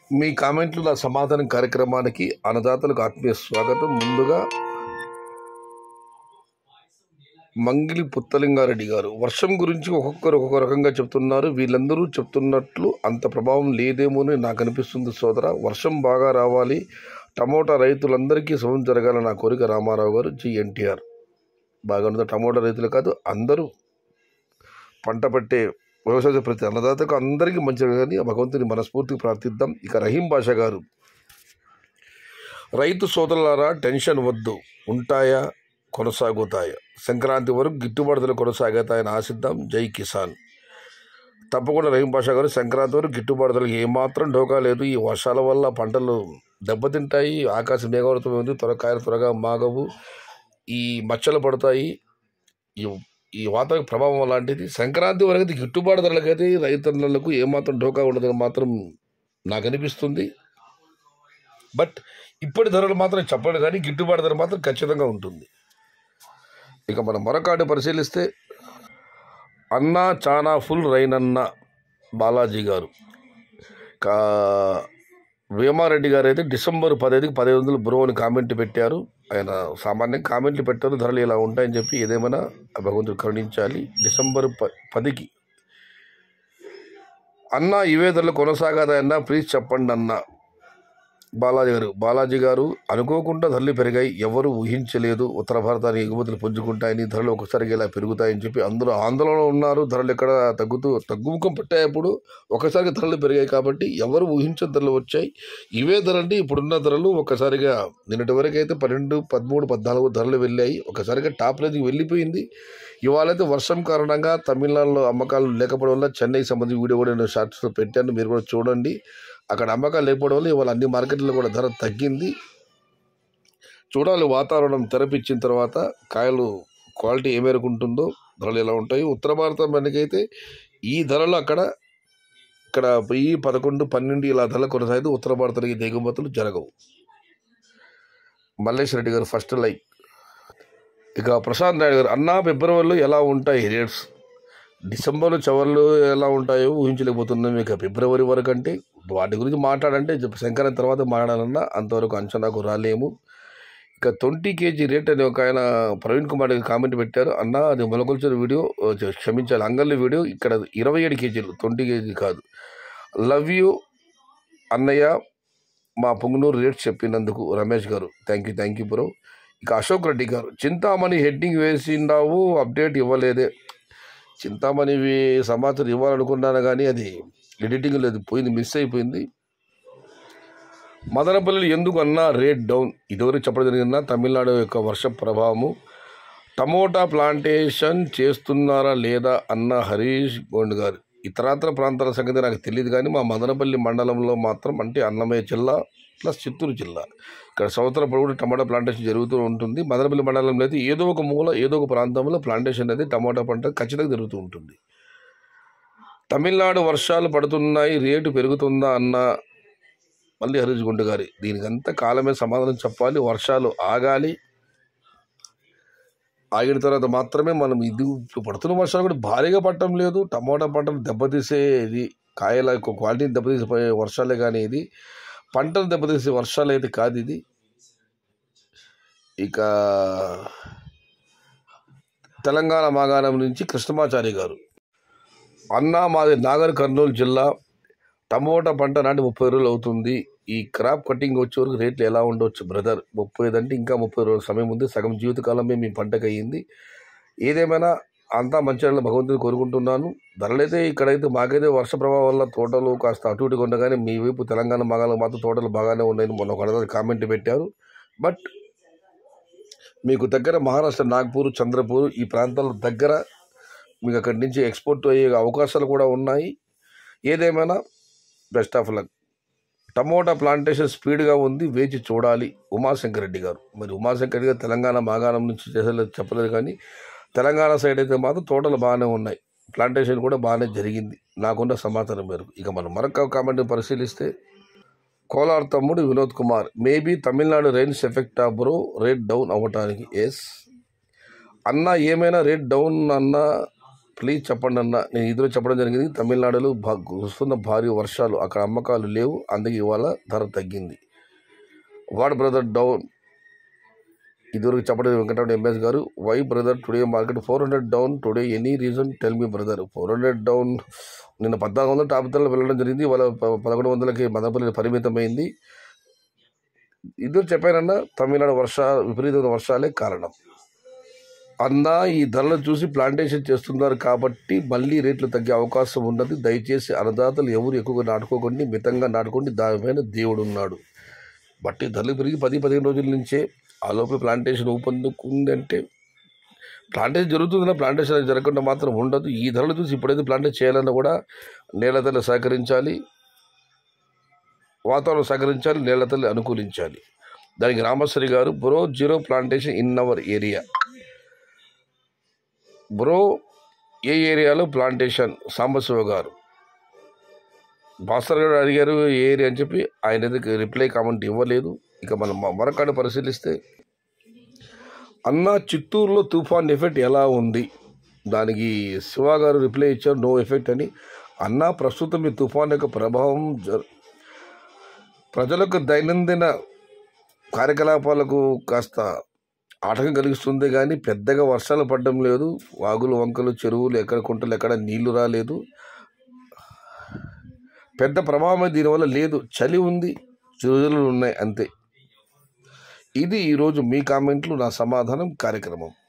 మీ కామెంట్లు నా సమాధానం కార్యక్రమానికి అన్నదాతలకు ఆత్మీయ స్వాగతం ముందుగా మంగిలి పుత్తలింగారెడ్డి గారు వర్షం గురించి ఒక్కొక్కరు ఒక్కొక్క రకంగా చెప్తున్నారు వీళ్ళందరూ చెప్తున్నట్లు అంత ప్రభావం లేదేమో అని నాకు అనిపిస్తుంది సోదర వర్షం బాగా రావాలి టమోటా రైతులందరికీ శుభం జరగాలని నా కోరిక రామారావు గారు జి ఎన్టీఆర్ బాగా ఉన్నది టమోటా రైతులు కాదు అందరూ పంట పట్టే వ్యవసాయ ప్రతి అన్నదాతకు అందరికీ మంచిగా కానీ ఆ భగవంతుని మనస్ఫూర్తిగా ప్రార్థిద్దాం ఇక రహీం బాషా గారు రైతు సోదరులారా టెన్షన్ వద్దు ఉంటాయా కొనసాగుతాయా సంక్రాంతి వరకు గిట్టుబాటు ధరలు కొనసాగుతాయని ఆశిద్దాం జై కిసాన్ తప్పకుండా రహీం బాషా గారు సంక్రాంతి వరకు గిట్టుబాటు ధరలకు ఏమాత్రం ఢోకా లేదు ఈ వర్షాల వల్ల పంటలు దెబ్బతింటాయి ఆకాశం మేఘావృతం ఉంది త్వరకాయలు త్వరగా మాగవు ఈ మచ్చలు పడతాయి ఈ ఈ వాతావరణ ప్రభావం లాంటిది సంక్రాంతి వరకు అయితే గిట్టుబాటు ధరలకైతే రైతన్నలకు ఏమాత్రం ఢోకా ఉండదని మాత్రం నాకు అనిపిస్తుంది బట్ ఇప్పటి ధరలు మాత్రం చెప్పండి కానీ గిట్టుబాటు ధర మాత్రం ఖచ్చితంగా ఉంటుంది ఇక మనం మరొకటి పరిశీలిస్తే అన్నా చానా ఫుల్ రైనన్న బాలాజీ గారు కా వేమారెడ్డి గారు అయితే డిసెంబర్ పదహైదుకి పదిహేను వందలు బ్రో అని కామెంట్ పెట్టారు ఆయన సామాన్యంగా కామెంట్లు పెట్టారు ధరలు ఇలా ఉంటాయని చెప్పి ఏదేమైనా ఆ భగవంతుడు కరుణించాలి డిసెంబర్ ప పదికి అన్న ఇవే ధరలు కొనసాగదన్నా ప్లీజ్ చెప్పండి అన్న బాలాజీ గారు బాలాజీ గారు అనుకోకుండా ధరలు పెరిగాయి ఎవరు ఊహించలేదు ఉత్తర భారతానికి ఎగుమతులు పుంజుకుంటాయని ధరలు ఒకసారిగా ఇలా పెరుగుతాయని చెప్పి అందరూ ఆందోళనలో ఉన్నారు ధరలు ఎక్కడ తగ్గుతూ తగ్గుముఖం పట్టాయప్పుడు ఒకసారిగా ధరలు పెరిగాయి కాబట్టి ఎవరు ఊహించిన ధరలు వచ్చాయి ఇవే ధరలు ఇప్పుడున్న ధరలు ఒకసారిగా నిన్నటి వరకు అయితే పన్నెండు పదమూడు పద్నాలుగు ధరలు వెళ్ళాయి ఒకసారిగా టాప్ రేంజ్కి వెళ్ళిపోయింది ఇవాళైతే వర్షం కారణంగా తమిళనాడులో అమ్మకాలు లేకపోవడం వల్ల చెన్నైకి సంబంధించి వీడియో కూడా నేను షార్ట్స్లో పెట్టాను మీరు కూడా చూడండి అక్కడ అమ్మకాలు లేకపోవడం వల్ల ఇవాళ అన్ని మార్కెట్లో కూడా ధర తగ్గింది చూడాలి వాతావరణం తెరపిచ్చిన తర్వాత కాయలు క్వాలిటీ ఏ మేరకు ఉంటుందో ధరలు ఎలా ఉంటాయి ఉత్తర భారతం మనకైతే ఈ ధరలు అక్కడ ఇక్కడ వెయ్యి పదకొండు పన్నెండు ఇలా ధరలు కొనసాగితే ఉత్తర భారతానికి దిగుమతులు జరగవు మల్లేష్ రెడ్డి గారు ఫస్ట్ లైక్ ఇక ప్రశాంత్ నాయుడు గారు అన్నా ఫిబ్రవరిలో ఎలా ఉంటాయి రేట్స్ డిసెంబర్ చివరిలో ఎలా ఉంటాయో ఊహించలేకపోతున్నాం ఇక ఫిబ్రవరి వరకు అంటే వాటి గురించి మాట్లాడంటే చెప్ప- సంక్రాంతి తర్వాత మాట్లాడాలన్నా అంతవరకు అంచనాకు రాలేము ఇక ట్వంటీ కేజీ రేట్ అని ఒక ఆయన ప్రవీణ్ కుమార్ గారు కామెంట్ పెట్టారు అన్న అది మొలకొల్చిన వీడియో ఓ, చె- క్షమించాలి అంగళ్ళ వీడియో ఇక్కడ ఇరవై ఏడు కేజీలు ట్వంటీ కేజీ కాదు లవ్ యూ అన్నయ్య మా పొంగునూరు రేట్ చెప్పినందుకు Ramesh garu thank you thank you bro ఇక అశోక్ రెడ్డి గారు చింతామణి హెడ్డింగ్ వేసిండావు అప్డేట్ ఇవ్వలేదే చింతామణి వి- సమాచారం ఇవ్వాలనుకున్నాను కానీ అది ఎడిటింగ్ లేదు పోయింది మిస్ అయిపోయింది మదనపల్లి ఎందుకు అన్నా రేట్ డౌన్ ఇదివరకు చెప్పడం జరిగిందా తమిళనాడు యొక్క వర్ష ప్రభావము టమోటా ప్లాంటేషన్ చేస్తున్నారా లేదా అన్న హరీష్ గోండ్ గారు ఇతరాతర ప్రాంతాల సంగతి నాకు తెలియదు కానీ మా మదనపల్లి మండలంలో మాత్రం అంటే అన్నమయ్య జిల్లా ప్లస్ చిత్తూరు జిల్లా ఇక్కడ సంవత్సరం పొడవునా టమాటా ప్లాంటేషన్ జరుగుతూ ఉంటుంది మదనపల్లి మండలంలో అయితే ఏదో ఒక మూల ఏదో ఒక ప్రాంతంలో ప్లాంటేషన్ అనేది టమాటా పంట ఖచ్చితంగా జరుగుతూ ఉంటుంది తమిళనాడు వర్షాలు పడుతున్నాయి రేటు పెరుగుతుందా అన్న మళ్ళీ హరీష్ గుండు గారి దీనికంతా కాలమే సమాధానం చెప్పాలి వర్షాలు ఆగాలి ఆగిన తర్వాత మాత్రమే మనం ఇది ఇప్పుడు పడుతున్న వర్షాలు కూడా భారీగా పడటం లేదు టమోటా పంటను దెబ్బతీసే ఇది కాయల యొక్క క్వాలిటీని దెబ్బతీసే వర్షాలే కానీ ఇది పంటను దెబ్బతీసే వర్షాలు అయితే కాదు ఇది ఇక తెలంగాణ మాగాణం నుంచి కృష్ణమాచారి గారు అన్నా మాది నాగర్ కర్నూలు జిల్లా టమోటా పంట నాటి ముప్పై రోజులు అవుతుంది ఈ క్రాప్ కటింగ్ వచ్చే వరకు రేట్లు ఎలా ఉండొచ్చు బ్రదర్ ముప్పై ఐదు అంటే ఇంకా ముప్పై రోజుల సమయం ఉంది సగం జీవితకాలమే మీ పంటకు అయ్యింది ఏదేమైనా అంతా మంచిగా భగవంతుని కోరుకుంటున్నాను ధరలైతే ఇక్కడైతే మాకైతే వర్ష ప్రభావం వల్ల తోటలు కాస్త అటు ఇటుగా ఉన్నా కానీ మీ వైపు తెలంగాణ మగాలు మాత్రం తోటలు బాగానే ఉన్నాయని మొన్న ఒక అన్నదాత కామెంట్ పెట్టారు బట్ మీకు దగ్గర మహారాష్ట్ర నాగ్పూర్ చంద్రపూర్ ఈ ప్రాంతాల దగ్గర మీకు అక్కడి నుంచి ఎక్స్పోర్ట్ అయ్యే అవకాశాలు కూడా ఉన్నాయి ఏదేమైనా best of luck tomato plantation స్పీడ్గా ఉంది వేచి చూడాలి ఉమాశంకర్ రెడ్డి గారు మరి ఉమాశంకర్ రెడ్డి గారు తెలంగాణ మాగాణం నుంచి చేసలేదు చెప్పలేదు కానీ తెలంగాణ సైడ్ అయితే మాత్రం తోటలు బాగానే ఉన్నాయి ప్లాంటేషన్ కూడా బాగానే జరిగింది నాకున్న సమాచారం మేరకు ఇక మనం మరొక కామెంట్ పరిశీలిస్తే కోలార్ తమ్ముడు Vinod Kumar maybe Tamil Nadu rains effect ah bro rate down అవ్వటానికి ఎస్ అన్న ఏమైనా రేట్ డౌన్ అన్న ప్లీజ్ చెప్పండి అన్న నేను ఇదిలో చెప్పడం జరిగింది తమిళనాడులో భా- కురుస్తున్న భారీ వర్షాలు అక్కడ అమ్మకాలు లేవు అందుకే ఇవాళ ధర తగ్గింది వాడ్ బ్రదర్ డౌన్ ఇదివరకు చెప్పడం Venkataramana MS garu why brother today market four hundred down today any reason tell me brother four hundred down నిన్న పద్నాలుగు వందల టాప్ ధరలు వెళ్ళడం జరిగింది ఇవాళ ప- పదకొండు వందలకి మదనపల్లి పరిమితమైంది ఇద్దరు చెప్పారన్న తమిళనాడు వర్ష విపరీతమైన వర్షాలే కారణం అన్న ఈ ధరలు చూసి ప్లాంటేషన్ చేస్తున్నారు కాబట్టి మళ్ళీ రేట్లు తగ్గే అవకాశం ఉన్నది దయచేసి అన్నదాతలు ఎవరు ఎక్కువగా నాటుకోకండి మితంగా నాటుకోండి దానిపైన దేవుడు ఉన్నాడు బట్టి ధరలు పెరిగి పది పదిహేను రోజుల నుంచే ఆ లోపల ప్లాంటేషన్ ఊపందుకుందంటే ప్లాంటేషన్ జరుగుతుందన్న ప్లాంటేషన్ అనేది జరగకుండా మాత్రం ఉండదు ఈ ధరలు చూసి ఇప్పుడైతే ప్లాంటేషన్ చేయాలన్నా కూడా నేల తల్లి సహకరించాలి వాతావరణం సహకరించాలి నేల తల్లి అనుకూలించాలి దానికి Ramasri garu bro zero plantation in our area bro ఏ ఏరియాలో ప్లాంటేషన్ సాంబశివ గారు భాస్కర్ గారు అడిగారు ఏ ఏరియా అని చెప్పి ఆయన ఎందుకు రిప్లై కామెంట్ ఇవ్వలేదు ఇక మనం మ- మరొకటి పరిశీలిస్తే అన్న చిత్తూరులో తుఫాన్ ఎఫెక్ట్ ఎలా ఉంది దానికి శివ గారు రిప్లై ఇచ్చారు నో ఎఫెక్ట్ అని అన్న ప్రస్తుతం ఈ తుఫాన్ యొక్క ప్రభావం జ- ప్రజలకు దైనందిన కార్యకలాపాలకు కాస్త ఆటంకం కలిగిస్తుంది కానీ పెద్దగా వర్షాలు పడడం లేదు వాగులు వంకలు చెరువులు ఎక్కడ కుంటలు ఎక్కడ నీళ్లు రాలేదు పెద్ద ప్రభావం దీనివల్ల లేదు చలి ఉంది చిరుజలు ఉన్నాయి అంతే ఇది ఈరోజు మీ కామెంట్లు నా సమాధానం కార్యక్రమం